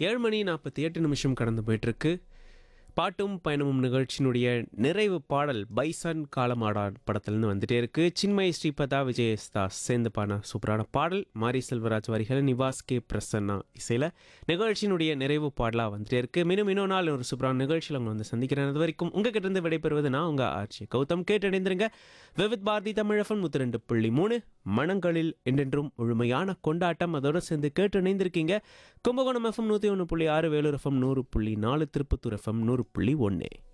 ஏழு மணி நாற்பத்தி எட்டு நிமிஷம் கடந்து போயிட்டுருக்கு பாட்டும் பயணமும் நிகழ்ச்சியினுடைய நிறைவு பாடல் பைசன் காலமாடான் படத்துலேருந்து வந்துட்டே இருக்கு சின்மய் ஸ்ரீபதா விஜயஸ்தாஸ் சேர்ந்து பாடின சூப்பரான பாடல் மாரி செல்வராஜ் வரிகள் நிவாஸ் கே பிரசன்னா இசையில் நிகழ்ச்சியினுடைய நிறைவு பாடலாக வந்துட்டே இருக்கு மீண்டும் இன்னொரு நாள் ஒரு சூப்பரான நிகழ்ச்சியில் உங்களை வந்து சந்திக்கிறேன் அது வரைக்கும் உங்ககிட்ட இருந்து விடைபெறுவது நான் உங்கள் ஆட்சி கௌதம் கேட்டடைந்திருங்க விவித் பாரதி தமிழஃபன் முத்து ரெண்டு புள்ளி மூணு மனங்களில் என்றென்றும் முழுமையான கொண்டாட்டம் அதோட சேர்ந்து கேட்டு இணைந்திருக்கீங்க கும்பகோணம் எஃப்எம் நூற்றி ஒன்று புள்ளி ஆறு வேலூர் எஃப்எம் நூறு புள்ளி நாலு திருப்பத்தூர் எஃப்எம் நூறு புள்ளி ஒன்று